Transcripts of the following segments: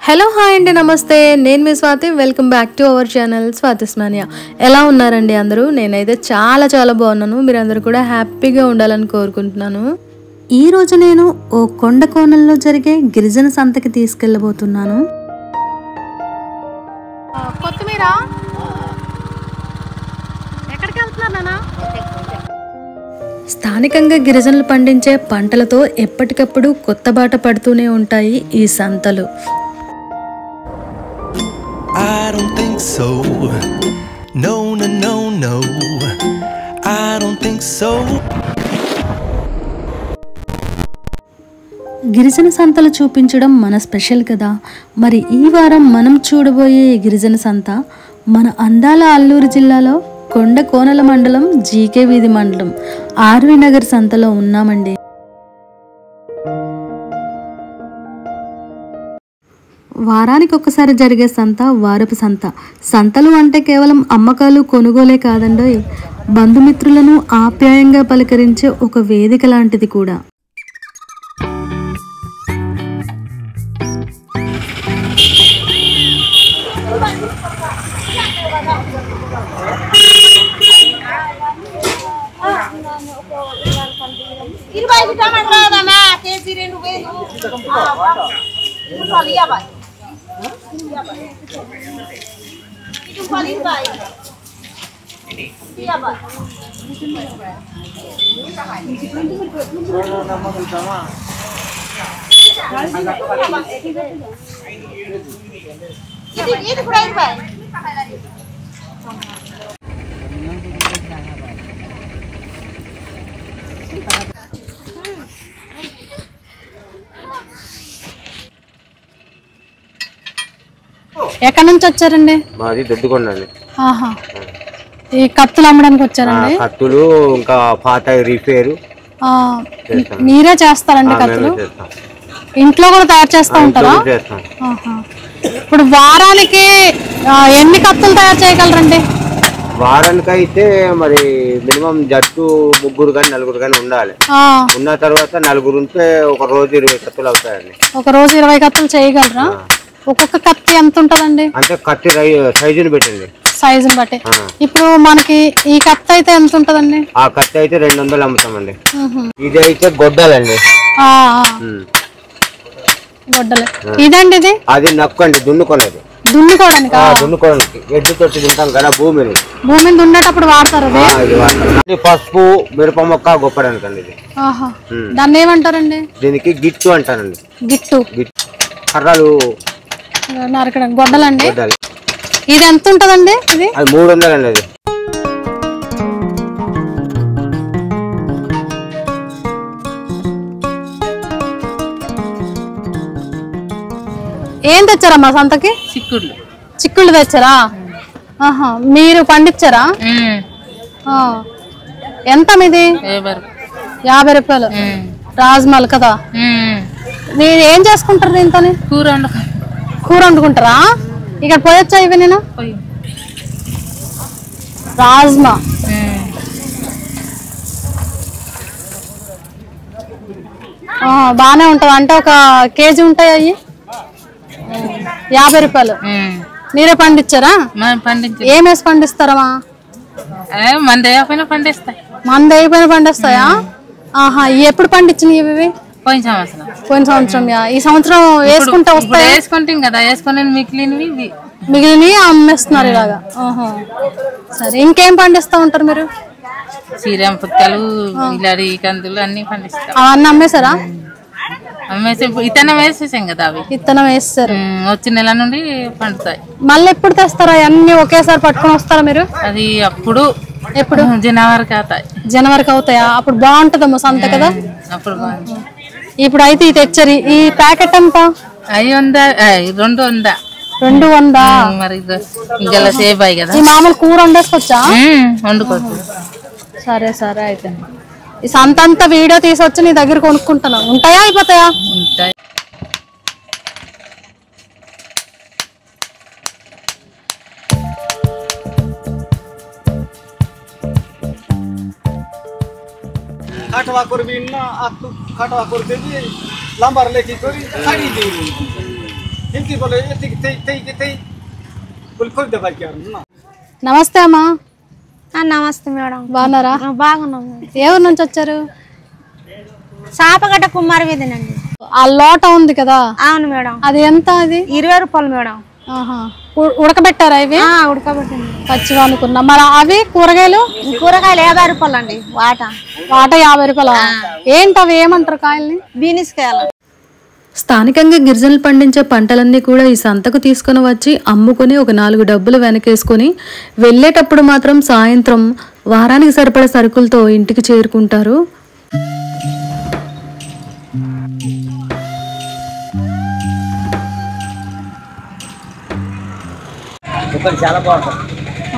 Hello hi అండి నమస్తే నేను మీ Swathi welcome back to our channel Swathismania ఎలా ఉన్నారండి అందరూ నేనైతే చాలా చాలా బాగున్నాను మీరందరూ కూడా హ్యాపీగా ఉండాలని కోరుకుంటున్నాను ఈ రోజు నేను ఓ కొండ కోణంలో జరిగే గిరిజన సంతకి తీసుకెళ్ళబోతున్నాను కొత్తిమీర ఎక్కడికి వెళ్తున్నారు నాన్న స్థానికంగా గిరిజనులు పండించే పంటలతో ఎప్పటికప్పుడు కొత్త బాట పడుతూనే ఉంటాయి ఈ సంతలు I don't think so. No, no, no, no. I don't think so. గిరిజన సంతలు చూపించడం మన స్పెషల్ కదా మరి ఈ వారం మనం చూడబోయే ఈ గిరిజన సంత మన అందాల అల్లూరు జిల్లాలో కొండ కోనల మండలం జీకే వీధి మండలం ఆర్వి నగర్ సంతలో ఉన్నామండి వారానికి ఒక్కసారి జరిగే సంత వారపు సంత సంతలు అంటే కేవలం అమ్మకాలు కొనుగోలే కాదండోయ్ బంధుమిత్రులను ఆప్యాయంగా పలకరించే ఒక వేదిక లాంటిది కూడా ఇరవై ఐదు టమాటాలు కాదమ్మా కేజీ రెండు వేలు రూపాయలు యాభై ఇది రూపాయలు ఇరవై యాభై ఇది ఇది కూడా ఇరవై ఎక్కడి నుంచి వచ్చారండి మాది దొడ్డుకొండ అండి ఆహా ఈ కత్తులు అమ్మడానికి ఆ, వచ్చారండి కత్తులు ఇంకా పాత రిపేరు ఆ, మీరే చేస్తారండి ఆ, కత్తులు మేమే చేస్తాం ఇంట్లో కూడా తయారు చేస్తూ ఉంటారా ఇంట్లో చేస్తాం ఆహా. ఇప్పుడు వారానికి ఆ, ఎన్ని కత్తులు తయారు చేయగలరండి వారానికి అయితే మరి మినిమం జట్టు ముగ్గురు కానీ నలుగురు కానీ ఉండాలి ఆ, ఉన్న తర్వాత నలుగురు ఉంటే ఒక రోజు ఇరవై కత్తులు అవుతాయండి ఒక రోజు ఇరవై కత్తులు చేయగలరా ఒక్కొక్క కత్తి ఎంత ఉంటదండి అంటే కత్తి రై సైజుని పెట్టండి సైజుని బట్టి ఆ. ఇప్పుడు మనకి ఈ కత్తి అయితే ఎంత ఉంటదండి ఆ కత్తి అయితే రెండు వందలు అమ్ముతామండి ఉహు. ఇది అయితే గొడ్డలండి ఆ, ఆ, ఉమ్. గొడ్డలే ఇదండి ఇది అది నక్కు అండి దున్నుకొనేది దున్నుకోవడానికి ఆ, దున్నుకోవడానికి ఎడ్డు తొట్టి తింటాం కదా భూమిని భూమిని దున్నేటప్పుడు వాడతారు ఆ, అది ఇది వాడతాం. ఇది పసుపు మిరప మొక్క గొప్పడానికి అండి ఇది ఆహా ఉమ్. దాన్ని ఏమంటారండి దీనికి గిట్టు అంటారండి గిట్టు గిట్టు కర్రలు నరకడం గొడ్డలండి గొడ్డలు ఇది ఎంత ఉంటదండి ఇది అది మూడు వందలు అండి అది ఏం తెచ్చారమ్మా సంతకి చిక్కుళ్ళు చిక్కుళ్ళు తెచ్చారా ఆహా మీరు పండించారా ఆ. ఎంత మీది ఎవరు యాభై రూపాయలు రాజ్మల్ కదా మీరు ఏం చేసుకుంటారు దీంతో కూర వండుకో కూర వండుకుంటారా ఇక్కడ పోయొచ్చా ఇవి నేను పోయి రాజ్మా ఆ, బాగానే ఉంటుంది అంటే ఒక కేజీ ఉంటాయి అవి యాభై రూపాయలు మీరే పండించారా మనం పండించి ఏం వేసి పండిస్తారమ్మా మన దయపైన పండిస్తాయి మంది అయిపోయిన పండిస్తాయా ఆహా ఇవి ఎప్పుడు పండించినవి ఇవి పోయిన సంవత్సరం పోయిన సంవత్సరం యా. ఈ సంవత్సరం వేసుకుంటే ఇప్పుడు వస్తాయా వేసుకుంటాం కదా వేసుకుని మిగిలినవి ఇవి మిగిలినవి అమ్మేస్తున్నారు ఇలాగా ఆహా. సరే ఇంకేం పండిస్తా ఉంటారు మీరు చీరం పుక్కలు ఇలాడి కందులు అన్ని పండిస్తాం అవన్నీ అమ్మేశారా అమ్మేసి ఇతనం వేసేసాం కదా అవి విత్తనం వేస్తారు ఉమ్, వచ్చే నెల నుండి పండుతాయి మళ్ళీ ఎప్పుడు తెస్తారా అన్ని ఒకేసారి పట్టుకొని వస్తారా మీరు అది అప్పుడు ఎప్పుడు జనవరి కాతాయి జనవరికి అవుతాయా అప్పుడు బాగుంటుందమ్మా సంత కదా అప్పుడు బాగుంది. ఇప్పుడు అయితే ఇది తెచ్చరి ఈ ప్యాకెట్ ఎంత అవి ఉందా అయ్, రెండు ఉందా రెండు వందా మరి ఇంకా సేవ్ అయ్యి కదా ఈ మామూలు కూర వండేసుకొచ్చా ఉమ్, వండుకోవచ్చు సరే సరే అయితే ఈ సంత అంతా వీడియో తీసుకొచ్చి నీ దగ్గర కొనుక్కుంటున్నా ఉంటాయా అయిపోతాయా ఉంటాయి খাটवा করবি না আর তুই খাটवा করতে দিয়ে লাম্বার লেখি করি ছাড়ি দিই గింటి బోలే ఎత్తి తై తై తై కుల్కుల్ దబాకి నమస్తే అమ్మా ఆ, నమస్తే మేడం బాగున్నారా ఆ, బాగున్నాం మేడం. ఏ ఊరు నుంచి వచ్చారు చాపగడ్డ కుమార్ వీధినండి ఆ లోట ఉంది కదా అవును మేడం అది ఎంత అది ఇరవై రూపాయలు మేడం ఆహా. ఉ- ఉడకబెట్టారా ఇవి ఆ, ఉడకబెట్టండి పచ్చివి అనుకున్నా మరి అవి కూరగాయలు ఈ కూరగాయలు యాభై రూపాయలు అండి వాట వాట యాభై రూపాయల ఏంటి అవి ఏమంటారు కాయల్ని బీనిస్ కాయలు స్థానికంగా గిరిజనులు పండించే పంటలన్నీ కూడా ఈ సంతకు తీసుకొని వచ్చి అమ్ముకొని ఒక నాలుగు డబ్బులు వెనకేసుకొని వెళ్ళేటప్పుడు మాత్రం సాయంత్రం వారానికి సరిపడే సరుకులతో ఇంటికి చేరుకుంటారు చాలా బాగుంటుంది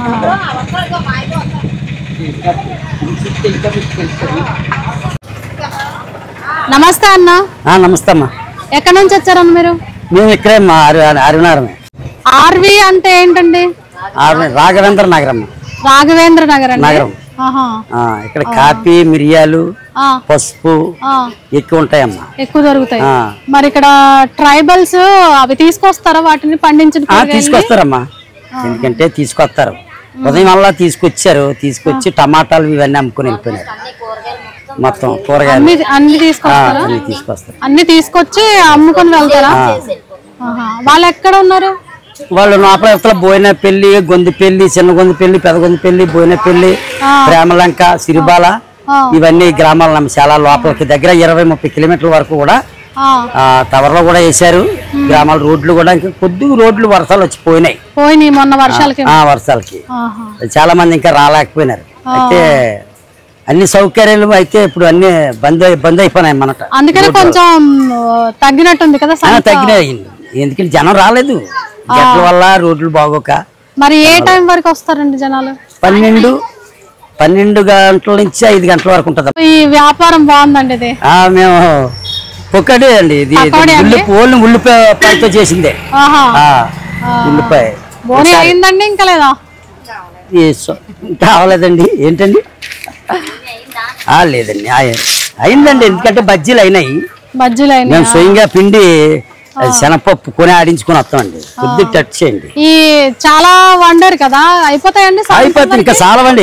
నమస్తే అన్న నమస్తే అమ్మా ఎక్కడి నుంచి వచ్చారన్న మీరు మేము ఇక్కడే మా అరి అరినారమే ఆర్వి అంటే ఏంటండి ఆరు- రాఘవేంద్ర నగరం రాఘవేంద్ర నగర్ అండి నగరం ఆహా ఆ, ఇక్కడ కాఫీ మిరియాలు ఆ, పసుపు ఆ, ఎక్కువ ఉంటాయమ్మా ఎక్కువ దొరుకుతాయి ఆ. మరి ఇక్కడ ట్రైబల్స్ అవి తీసుకొస్తారా వాటిని పండించిన ఆ, కూరగాయల్ని? తీసుకొస్తారమ్మా ఎందుకంటే తీసుకొస్తారు ఉదయం వల్ల తీసుకొచ్చారు తీసుకొచ్చి టమాటాలు ఇవన్నీ అమ్ముకొని వెళ్ళిపోయినారు మొత్తం కూరగాయలు అన్ని అన్ని ఆ, తీసుకొస్తారా అన్ని తీసుకొస్తారు అన్ని తీసుకొచ్చి అమ్ముకొని వెళ్తారా ఆహా. వాళ్ళు ఎక్కడ ఉన్నారు వాళ్ళు లోపల బోయిన పెళ్లి గొంతు పెళ్లి చిన్న గొంతు పెళ్లి పెద్ద గొంతు పెళ్లి బోయిన పెళ్లి ప్రేమలంక సిరిబాల ఇవన్నీ గ్రామాల నమ్మ చాలా లోపలికి దగ్గర ఇరవై ముప్పై కిలోమీటర్ల వరకు కూడా ఆ, ఆ టవర్లో కూడా వేశారు గ్రామాల రోడ్లు కూడా ఇంకా కొద్దిగా రోడ్లు వర్షాలు వచ్చి పోయినాయి పోయినాయి మొన్న వర్షాలకి ఆ వర్షాలకి ఆహా. చాలా మంది ఇంకా రాలేకపోయినారు అయితే అన్ని సౌకర్యాలు అయితే ఇప్పుడు అన్ని బంద్ అయి- బంద్ అయిపోయినాయి మనట అందుకని కొంచెం ఆ, తగ్గినట్టుంది కదా ఆ, సంత. తగ్గినాయి ఎందుకంటే జనం రాలేదు గట్ల వల్ల రోడ్లు బాగోక మరి ఏ టైం వరకు వస్తారండి జనాలు పన్నెండు పన్నెండు గంటల నుంచి ఐదు గంటల వరకు ఉంటుంది ఈ వ్యాపారం బాగుందండి ఇది ఆ, మేము పొక్కడే అండి ఇది ఇది పకోడీ అండి? ఉల్లి ఓన్లీ ఉల్లిపాయతో చేసిందే ఆహా ఆ, ఉల్లిపాయ బోని అయిందండి ఇంకా లేదా ఈ సో- ఇంకా అవ్వలేదండి ఏంటండి ఆ, లేదండి ఆ, అయిందండి ఎందుకంటే బజ్జీలు అయినాయి బజ్జీలు అయినాయి మేము స్వయంగా పిండి అది శనగపప్పు కొని ఆడించుకొని వస్తామండి కొద్ది టచ్ చేయండి ఈ చాలా వండారు కదా అయిపోతాయండి సాయంత్రం అయిపోతుంది ఇంకా వరకి? చాలవండి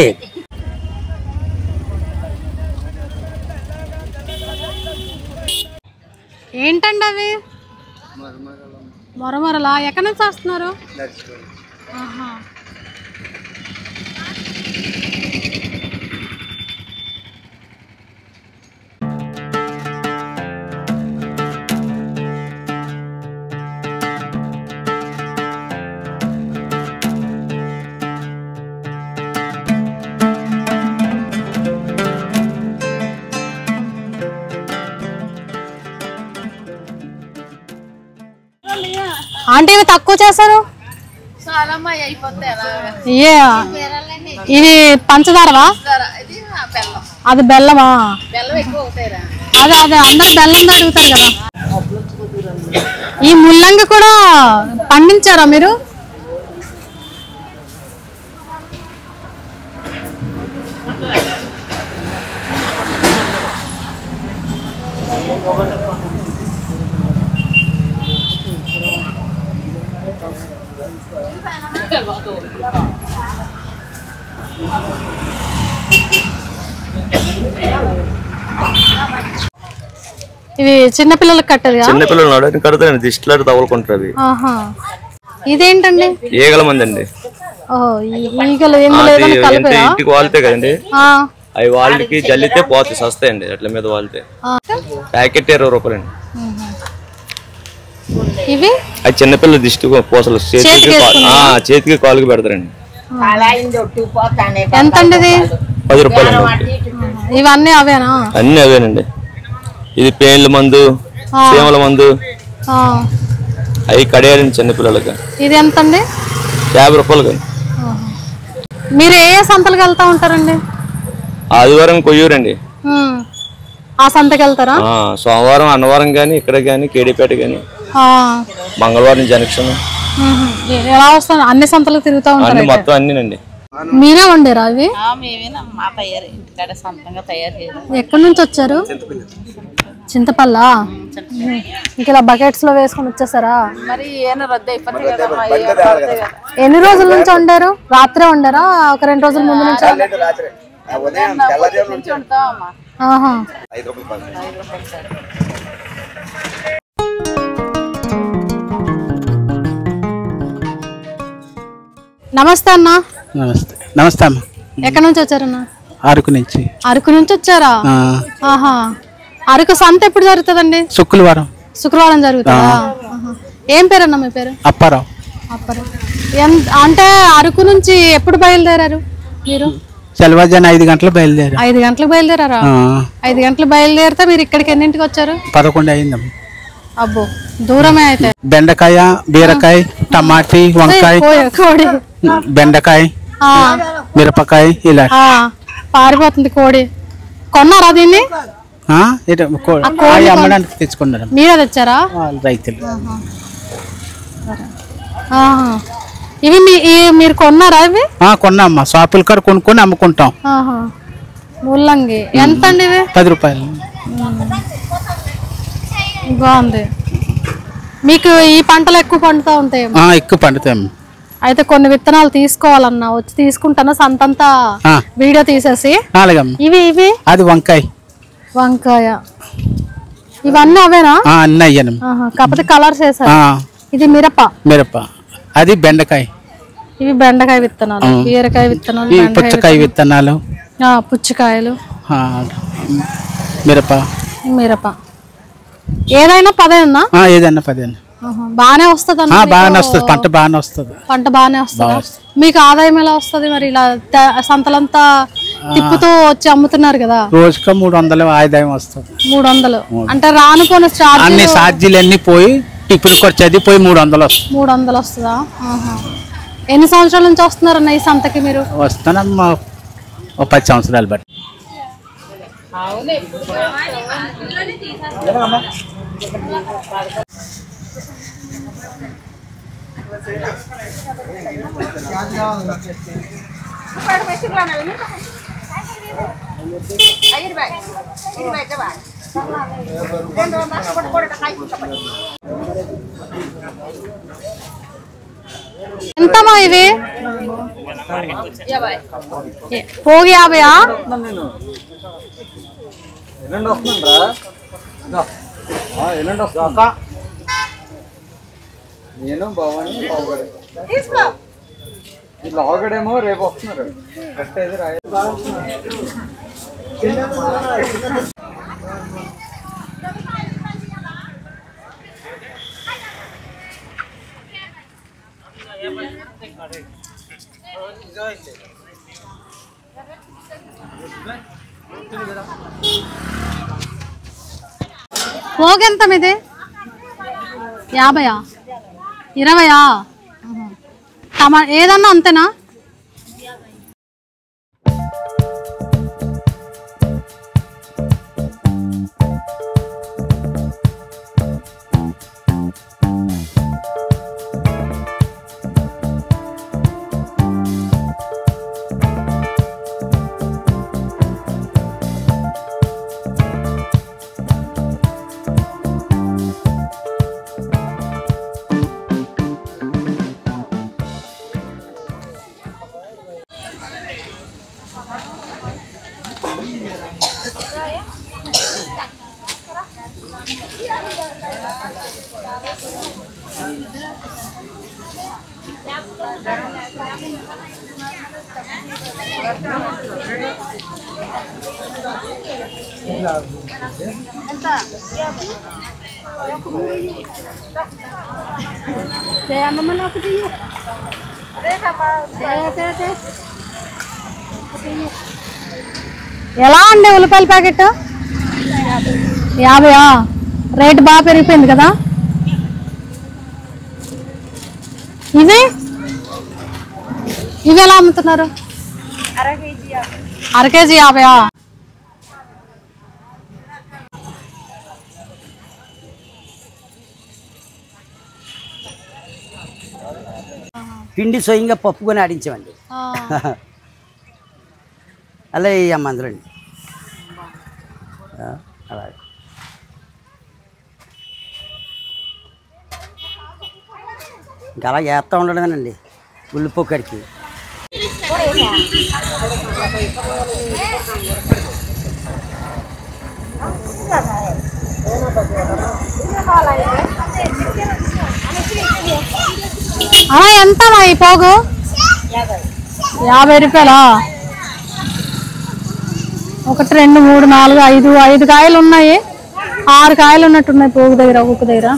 ఏంటండి అవి మొరమొరలా ఎక్కడి నుంచి వస్తున్నారు ఆహా. ఆంటీ ఇవి తక్కువ చేశారు ఇయే ఇది పంచదారవా అది బెల్లమా అదే అదే అందరు బెల్లం అడుగుతారు కదా ఈ ముల్లంగి కూడా పండించారా మీరు ఇవి చిన్న పిల్లలకు కట్టేదిగా చిన్నపిల్లలు నడవని కడతారండి దిష్టిలాడు తగులుకుంటారు అవి ఆహా ఇదేంటండి ఈగల మంది అండి ఓహో ఈ ఈగలు ఎందులో అది ఏదైనా ఏంటి కలిపాయా ఇంటికి వాళ్తే కదండి ఆ, అవి వాళ్ళకి జల్లితే పోతాయి సస్తాయండి అట్ల మీద వాళ్తే ఆ. ప్యాకెట్ ఇరవై రూపాయలండి ఇవి అది చిన్నపిల్లల దిష్టి పూసలు చేతికి చేతికి కా- ఆ, చేతికి కాలుకి పెడతారండి ఎంత అండి ఇది పది రూపాయలండి ఒకటి. ఇవన్నీ అవేనా అన్ని అవేనండి ఇది పేన్ల మందు చీమల మందు ఆ, అవి కడేయాలండి చిన్నపిల్లలకి ఇది ఎంత అండి యాభై రూపాయలు కానీ మీరు ఏ ఏ సంతలకు వెళ్తా ఉంటారండి ఆదివారం కొయ్యూరండి ఉమ్. ఆ సంతకి వెళ్తారా ఆ, సోమవారం అన్నవరం కానీ ఇక్కడ కానీ కేడీపేట కానీ ఆ, మంగళవారం జంక్షన్ ఉహు. ఎ- ఎలా వస్తాను అన్ని సంతలకు తిరుగుతూ ఉంటారు అన్ని అయితే. మొత్తం అన్నినండి మీరే వండారా అవి మేమేనా మా తయారు ఇంటికాడ సొంతంగా తయారు చేయాలి ఎక్కడి నుంచి వచ్చారు చింతపల్లా ఇంక ఇలా బకెట్స్ లో వేసుకొని వచ్చేసారా మరి ఏమైనా రద్దు అయిపోతాయి కదమ్మా ఏ పడతాయి కదా. ఎన్ని రోజుల నుంచి వండారు రాత్రే వండారా ఒక రెండు రోజుల ముందు నుంచి రాత్రి ఉదయం తెల్లజాము నుంచి ఉంటామమ్మా ఆహా ఐదు రూపాయలు నమస్తే అన్న నమస్తే నమస్తే అమ్మ ఎక్కడి నుంచి వచ్చారన్న అరకు నుంచి అరకు నుంచి వచ్చారా ఆ, ఆహా అరకు సంత ఎప్పుడు జరుగుతుందండి శుక్రవారం శుక్రవారం జరుగుతుందా ఆహా. ఏం పేరన్న మీ పేరు అప్పారావు అప్పరు ఎన్- అంటే అరకు నుంచి ఎప్పుడు బయలుదేరారు మీరు సెలవాజాన్ ఐదు గంటలు బయలుదేరా ఐదు గంటలకు బయలుదేరారా ఆ, ఐదు గంటలు బయలుదేరితే మీరు ఇక్కడికి ఎన్నింటికి వచ్చారు పదకొండు అయిందమ్మ అబ్బో దూరమే అయితే బెండకాయ బీరకాయ టమాటీ వంకాయ కోడి- కోడి బెండకాయ ఆ, మిరపకాయ ఇలా ఆ, పారిపోతుంది కోడి కొన్నారా దీన్ని ఆ, ఇటు కో- అవి అమ్మడానికి తెచ్చుకున్నారు మీరే తెచ్చారా రైతులు ఆహా. ఇవి మీ ఈ- మీరు కొన్నారా ఇవి ఆ, కొన్నామ్మా షాపుల కాడ కొనుక్కొని అమ్ముకుంటాం ఆహా. ముల్లంగి ఎంత అండి ఇవి పది రూపాయలు బాగుంది మీకు ఈ పంటలు ఎక్కువ పండుతూ ఉంటాయి ఆ, ఎక్కువ పండుతాయి అయితే కొన్ని విత్తనాలు తీసుకోవాలన్నా వచ్చి తీసుకుంటాను సంతంతా ఆ. వీడియో తీసేసి అలాగమ్మ ఇవి ఇవి అది వంకాయ వంకాయ ఇవన్నీ అవేనా ఆ, అన్నీ అయ్యాను ఆహా. కాకపోతే కలర్స్ వేసారు ఇది మిరప మిరప అది బెండకాయ ఇవి బెండకాయ విత్తనాలు బీరకాయ విత్తనాలు ఈ బెండకాయ పుచ్చకాయ విత్తనాలు ఆ, పుచ్చకాయలు ఆ, మిరప మిరప ఏదైనా పదేనా ఆ, ఏదన్నా పదేనా బాగానే వస్తుంది ఆ, బాగానే వస్తుంది పంట బాగానే వస్తుంది పంట బాగానే వస్తుందా మీకు ఆదాయం ఎలా వస్తుంది మరి ఇలా త- సంతలంతా తిప్పుతూ వచ్చి అమ్ముతున్నారు కదా రోజుకు మూడు వందలు ఆదాయం వస్తుంది మూడు వందలు అంటే రానుకోని చార్జ్ అన్ని ఛార్జీలు అన్ని పోయి టిఫిన్ ఖర్చు అది పోయి మూడు వందలు వస్తుంది మూడు వందలు వస్తుందా ఆహా. ఎన్ని సంవత్సరాల నుంచి వస్తున్నారన్న ఈ సంతకి మీరు వస్తానమ్మా ఓ పది సంవత్సరాలు బట్టి ఐదు రూపాయలు ఇరవై రూపాయలు రెండు వందలు కూడా కూడా కాయ ఎంతమా ఇవి ఏ, పోగి యాభయా నేను భవాని బాగుపడి తీసుకో ఈ లాగడేమో రేపు వస్తున్నారు ఫస్ట్ అయితే రాయ పోగి ఎంత మీది యాభయా ఇరవయా ఆహా. టమా ఏదన్నా అంతేనా ఎలా అండి ఉల్లిపాయల ప్యాకెట్ యాభయా రేట్ బాగా పెరిగిపోయింది కదా ఇవి ఇవి ఎలా అమ్ముతున్నారు అర కేజీ యాభయా పిండి స్వయంగా పప్పు కొని ఆడించామండి ఆ, అలా అమ్మ అందులోండి ఆ, అలాగే ఇంకా అలా వేస్తూ ఉండడమేనండి ఉల్లిపోకడికి అలా ఎంత ఈ పోగు యాభై రూపాయలా ఒకటి రెండు మూడు నాలుగు ఐదు ఐదు కాయలు ఉన్నాయి ఆరు కాయలు ఉన్నట్టున్నాయి పోగు దగ్గర ఒక్కొక్క దగ్గర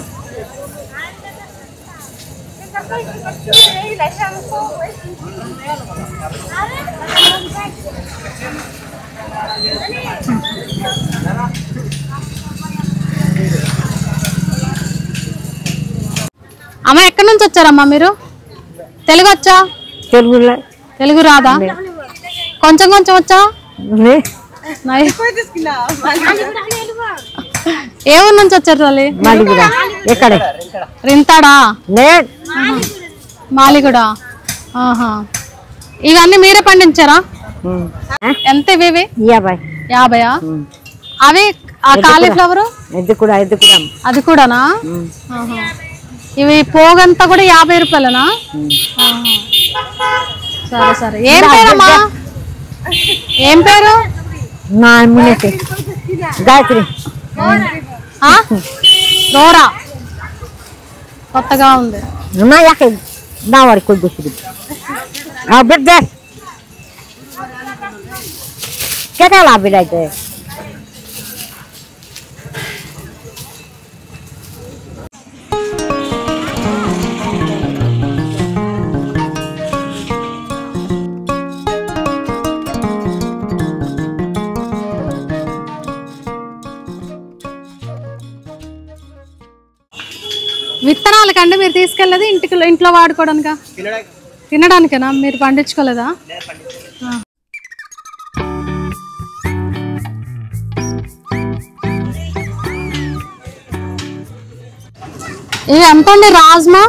అమ్మ ఎక్కడి నుంచి వచ్చారమ్మా మీరు తెలుగు వచ్చా తెలుగు తెలుగు రాదా కొంచెం కొంచెం వచ్చా నై. ఏ ఊరు నుంచి వచ్చారు తల్లి మాలిగూడ ఎక్కడ రింతాడా లేదు మాలిగూడ ఆహా ఇవన్నీ మీరే పండించారా ఎంత ఇవి ఇవి? యాభై యాభైయా అవి ఆ కాలీఫ్లవర్ ఇది కూడా ఇది కూడా అది కూడానా ఆహా. ఇవి పోగంతా కూడా యాభై రూపాయలనా ఆహా. సరే సరే ఏం పేరమ్మా ఏం పేరు నా మినిట్ గాయత్రి ఆ? డోరా కొత్తగా ఉంది నా యాక నా వాడి కొద్ది ఆ బిడ్డ కేటాలా బిడ్డ అయితే విత్తనాలకండి మీరు తీసుకెళ్ళేది ఇంటికి ఇంట్లో వాడుకోవడానికా తినడానికేనా మీరు పండించుకోలేదా ఆ. ఇవి ఎంత అండి రాజ్మా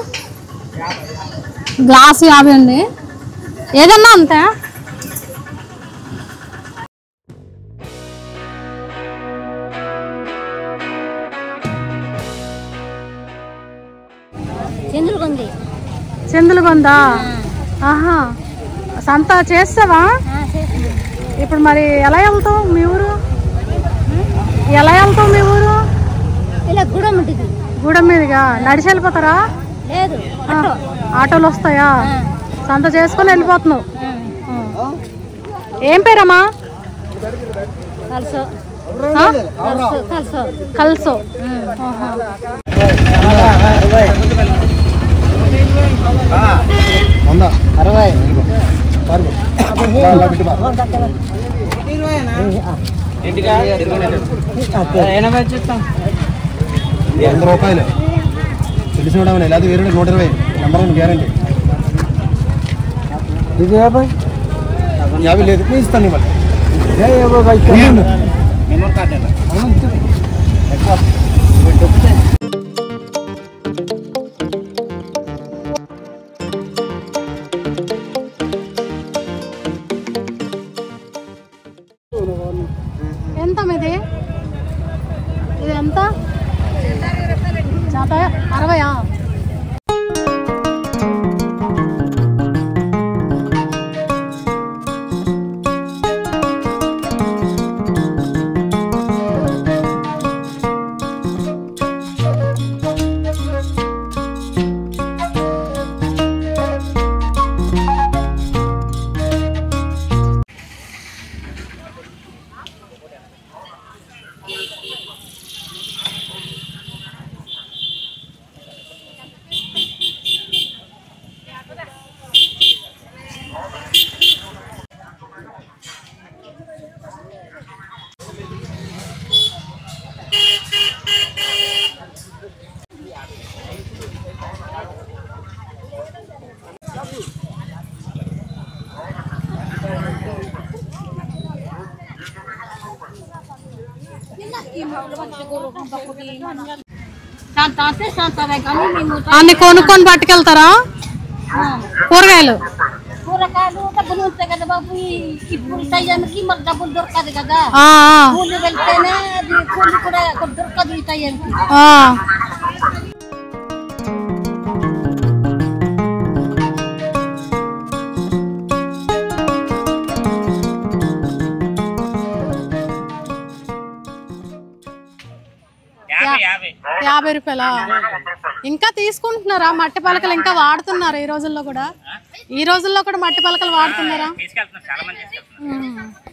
గ్లాస్ యాభై అండి ఏదన్నా అంతే చంద్రుకుంది చెందులుగొందా ఆహా సంత చేస్తావా ఇప్పుడు మరి ఎలా వెళ్తావు మీ ఊరు ఎలా వెళ్తావు మీ ఊరు ఇలా కూడా ఉంటుంది గూడెం మీదుగా నడిచి వెళ్ళిపోతారా లేదు ఆ, ఆటోలు వస్తాయా సంత చేసుకొని వెళ్ళిపోతున్నావు ఆ. ఏం పేరమ్మా కలుసు ఆ? కలుసు కలుసు కల్సో ఆహా. వంద రూపాయలు తెలిసిన వాడు లేదా వేరే నూట ఇరవై నెంబర్ వన్ గ్యారంటీ ఇది యాభై యాభై లేదు నేను ఇస్తాను ఇవ్వాలి ఎంత మీది ఇది ఎంత జత అరవయా అన్ని కొనుక్కొని పట్టుకెళ్తారా కూరగాయలు కూరగాయలు డబ్బులు ఉంటాయి కదా బాబు ఈ- ఇప్పుడు టైంకి మాకు డబ్బులు దొరకదు కదా ఆ, కూలి వెళ్తేనే అది కూలి కూడా దొరకదు ఈ టైంకి ఆ, ఆ. యాభై రూపాయలా ఇంకా తీసుకుంటున్నారా మట్టి పలకలు ఇంకా వాడుతున్నారా ఈ రోజుల్లో కూడా ఈ రోజుల్లో కూడా మట్టి పలకలు వాడుతున్నారా ఉమ్.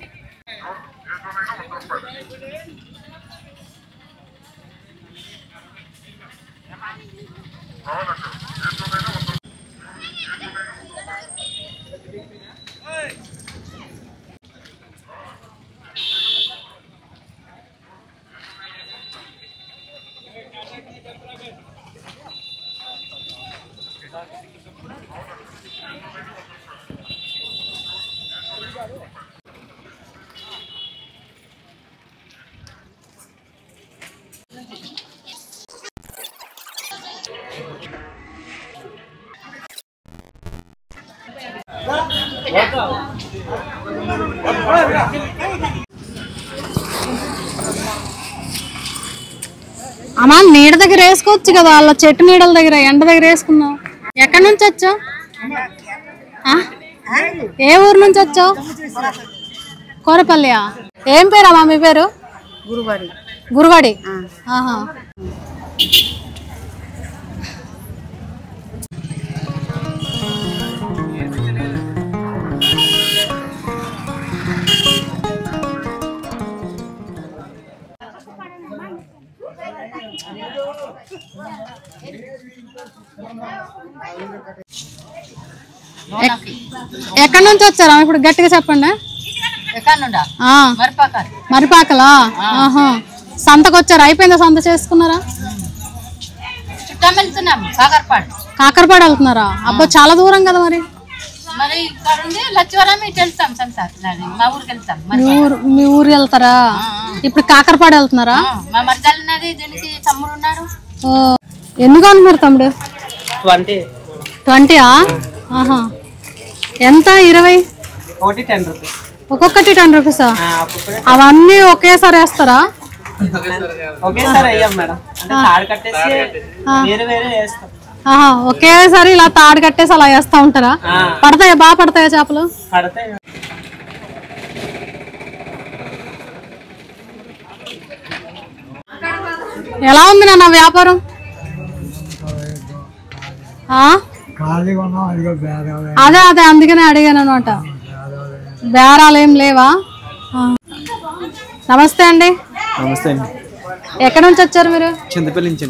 అమ్మా నీడ దగ్గర వేసుకోవచ్చు కదా వాళ్ళ చెట్టు నీడల దగ్గర ఎండ దగ్గర వేసుకున్నావు ఎక్కడి నుంచి వచ్చావు ఆ? ఏ ఊరు నుంచి వచ్చావు కోరపల్లియా ఏం పేరమ్మా మీ పేరు గురువారి గురువాడి ఆహా ఎక్- ఎక్కడి నుంచి వచ్చారా ఇప్పుడు గట్టిగా చెప్పండి ఎక్కడుండా ఆ, మరిపాకాలి మరిపాకలా ఆహా సంతకు వచ్చారా అయిపోయిందా సంత చేసుకున్నారా చుట్టం వెళ్తున్నాం కాకరపాడు కాకరపాడు వెళ్తున్నారా అబ్బా చాలా దూరం కదా మరి మరి ఇక్కడ ఉండి లచ్చివరం ఇటు వెళ్తాం సంసార్ మా ఊరికి వెళ్తాం మరి మీ ఊరు మీ ఊరు వెళ్తారా ఇప్పుడు కాకరపాడు వెళ్తున్నారా మా మర్దాలు ఉన్నది దీనికి తమ్ముడు ఉన్నాడు ఓ, ఎందుకు అంటున్నారు తమ్ముడు ట్వంటీ ట్వంటీయా ఆహా ఎంత ఇరవై ఒకటి టెన్ రూపీస్ ఒక్కొక్కటి టెన్ రూపీసా అవన్నీ ఒకేసారి వేస్తారా ఒకేసారి అయ్యాం మేడం అంటే తాడు కట్టేసి వేరే వేరే వేస్తాం ఆహా ఒకేసారి ఇలా తాడు కట్టేసి అలా వేస్తా ఉంటారా ఆ. పడతాయా బాగా పడతాయా చేపలు పడితే ఎలా ఉంది నాన్న వ్యాపారం ఆ? అదే అదే అందుకనే అడిగాను అనమాట బేరాలు ఏం లేవా ఆ. నమస్తే అండి నమస్తే అండి ఎక్కడి నుంచి వచ్చారు మీరు చింతపల్లి నుంచి అండి.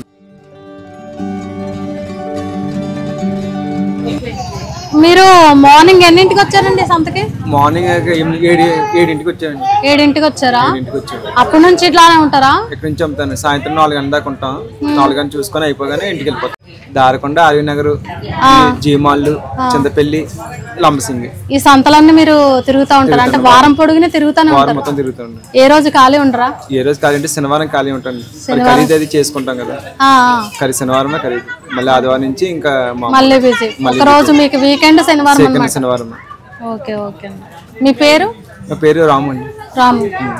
మీరు మార్నింగ్ ఎన్నింటికి వచ్చారండి సంతకి మార్నింగ్ ఎనిమిది ఏడు ఏడింటికి వచ్చామండి ఏడింటికి వచ్చారా ఏడింటికి వచ్చాము అప్పటి నుంచి ఇట్లానే ఉంటారా ఇక్కడ నుంచి అమ్ముతాను సాయంత్రం నాలుగు గంటల దాకా ఉంటాం నాలుగు గంటలు చూసుకొని అయిపోగానే ఇంటికి వెళ్ళిపోతాం దారకొండ అరవి నగర్ జీమాళ్ళు చింతపల్లి లంబసింగి ఈ సంతలన్నీ మీరు తిరుగుతా ఉంటారా అంటే వారం పొడుగునే తిరుగుతానే వారం ఉంటారు మొత్తం తిరుగుతాం ఏ రోజు ఖాళీ ఉండరా ఏ రోజు ఖాళీ అంటే శనివారం ఖాళీ ఉంటాను మరి ఖరీదు అది చేసుకుంటాం కదా ఆ, ఆ. ఖరీ శనివారమే ఖరీదు మళ్ళీ ఆదివారం నుంచి ఇంకా మా మళ్ళీ బిజీ ఒక రోజు మీకు వీకెండ్ శనివారం సెకండ్ అన్నమాట శనివారం ఓకే ఓకే అండి మీ పేరు నా పేరు రాము అండి రాము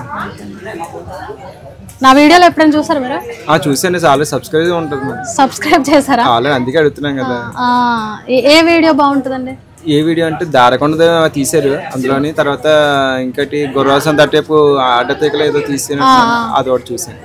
నా వీడియోలు ఎప్పుడైనా చూసారు మీరు ఆ చూసాను చాలా సబ్స్క్రైబ్ ఉంటుంది మరి సబ్స్క్రైబ్ చేశారా ఆల్రెడీ అందుకే అడుగుతున్నాం కదా ఆ, ఏ- ఏ వీడియో బాగుంటుందండి ఏ వీడియో అంటే దారకొండ తీశారు అందులోని తర్వాత ఇంకటి గుర్రాసం తట్టేపు ఆడతీకలు ఏదో తీసాను అది ఒకటి చూసాను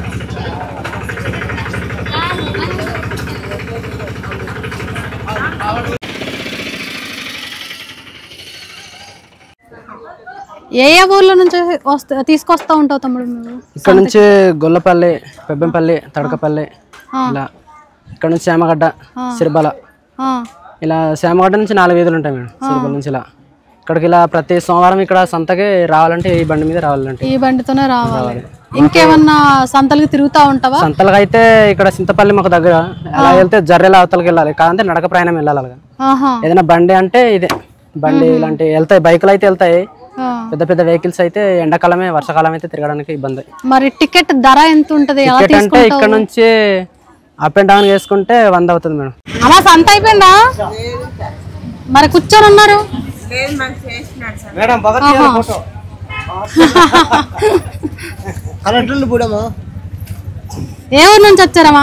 ఏ ఏ ఊర్ల నుంచి వస్తా తీసుకొస్తా ఉంటావు తమ్ముడు నువ్వు ఇక్కడ నుంచి గొల్లపల్లి పెబ్బెంపల్లి తడకపల్లి ఇలా ఇక్కడ నుంచి శామగడ్డ సిరిబల ఆ, ఇలా శామగడ్డ నుంచి నాలుగు వీధులు ఉంటాయి మేడం సిరిబల నుంచి ఇలా ఇక్కడికి ఇలా ప్రతి సోమవారం ఇక్కడ సంతకి రావాలంటే ఈ బండి మీద రావాలంటే ఈ బండితోనే రావాలి ఇంకేమన్నా సంతలకి తిరుగుతా ఉంటావా సంతలకు అయితే ఇక్కడ చింతపల్లి మాకు దగ్గర అలా వెళ్తే జర్రెల అవతలకి వెళ్ళాలి కాదంటే నడక ప్రయాణం వెళ్ళాలి అలాగా ఆహా ఏదైనా బండి అంటే ఇదే బండి ఇలాంటి వెళ్తాయి బైకులు అయితే వెళ్తాయి ఆ. పెద్ద పెద్ద వెహికల్స్ అయితే ఎండాకాలమే వర్షాకాలం అయితే తిరగడానికి ఇబ్బంది మరి టికెట్ ధర ఎంత ఉంటది ఎలా టికెట్ అంటే తీసుకుంటావు ఇక్కడ నుంచి అప్ అండ్ డౌన్ చేసుకుంటే వంద అవుతుంది మేడం అలా సంత అయిపోయిందా మరి కూర్చొని ఉన్నారు మేడం ఆహా. కలెక్టర్లు పూడమా ఏ ఊరు నుంచి వచ్చారమ్మా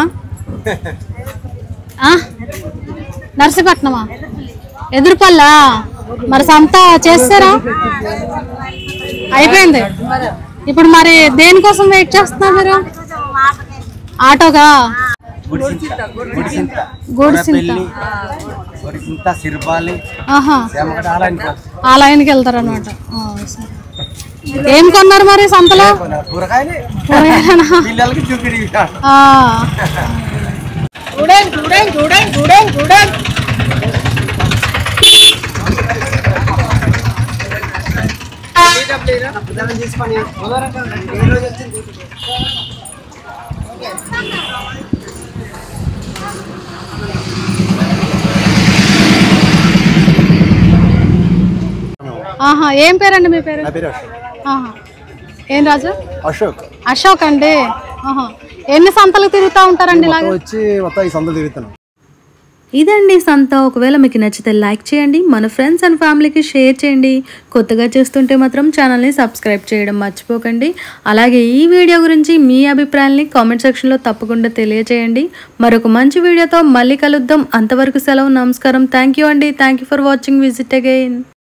ఆ? నర్సీపట్నమా ఎదురుపల్లా మరి సంత చేస్తారా అయిపోయింది ఇప్పుడు మరి దేనికోసం వెయిట్ చేస్తున్నారు మీరు ఆటోగా గుడిసింత గోడిసింత గుడిసింత సిరిబాలి ఆహా సేమగడ ఆలయానికి ఆ లైన్కి వెళ్తారు అనమాట సరే ఏం కొన్నారు మరి సంతలో కూరగాయలు కూరగాయలేనా? పిల్లలకి చూపిడి ఆ. చూడండి చూడండి చూడండి చూడండి చూడండి ఆహా ఏం పేరండి మీ పేరు నా పేరు అశోక్ ఆహా ఏం రాజు అశోక్ అశోక్ అండి ఆహా ఎన్ని సంతలు తిరుగుతూ ఉంటారండి ఇలాగ మొత్తం వచ్చి మొత్తం ఈ సందులు తిరుగుతాను ఇదండి సంత ఒకవేళ మీకు నచ్చితే లైక్ చేయండి మన ఫ్రెండ్స్ అండ్ ఫ్యామిలీకి షేర్ చేయండి కొత్తగా చూస్తుంటే మాత్రం ఛానల్ని సబ్స్క్రైబ్ చేయడం మర్చిపోకండి అలాగే ఈ వీడియో గురించి మీ అభిప్రాయాల్ని కామెంట్ సెక్షన్లో తప్పకుండా తెలియజేయండి మరొక మంచి వీడియోతో మళ్ళీ కలుద్దాం అంతవరకు సెలవు నమస్కారం థ్యాంక్ యూ అండి thank you for watching visit again